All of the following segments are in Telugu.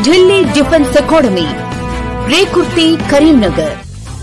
Delhi defence academy Rekurthi Karimnagar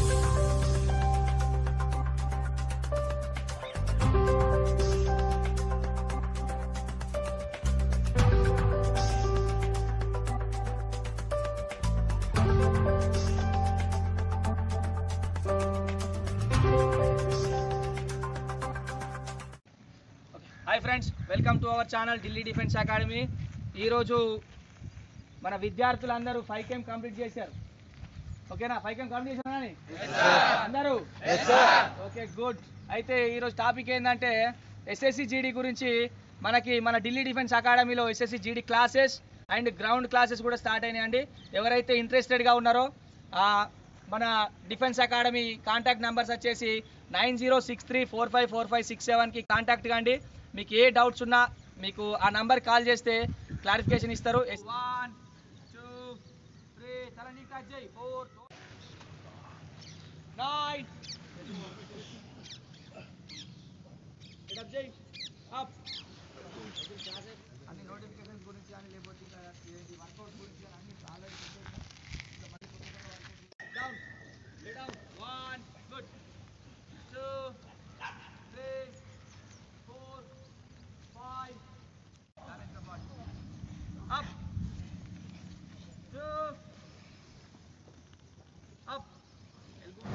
hi friends welcome to our channel Delhi defence academy ఈరోజు మన విద్యార్థులందరూ ఫైవ్ కేమ్ కంప్లీట్ చేశారు ఓకేనా ఫైవ్ కేమ్ కంప్లీట్ చేశారని అందరూ ఓకే గుడ్ అయితే ఈరోజు టాపిక్ ఏంటంటే ఎస్ఎస్సి జీడీ గురించి మనకి మన ఢిల్లీ డిఫెన్స్ అకాడమీలో SSC GD classes and ground classes కూడా స్టార్ట్ అయినాయండి ఎవరైతే ఇంట్రెస్టెడ్గా ఉన్నారో ఆ, మన డిఫెన్స్ అకాడమీ కాంటాక్ట్ నెంబర్స్ వచ్చేసి nine zero six three four five four five six సెవెన్కి కాంటాక్ట్ కండి మీకు ఏ డౌట్స్ ఉన్నా మీకు ఆ నంబర్ కాల్ చేస్తే క్లారిఫికేషన్ ఇస్తారు వన్ టూ త్రీ తలని టచ్ చేయి ఫోర్ నైన్ అప్ చేయి అప్ అన్ని నోటిఫికేషన్స్ గురించి కానీ లేకపోతే ఇంకా ఏంటి వర్కౌట్ గురించి కానీ అన్ని చాలా down, lay down. One, good. Two, three, four, five. Balance the body. Up. Two. Up. Elbow.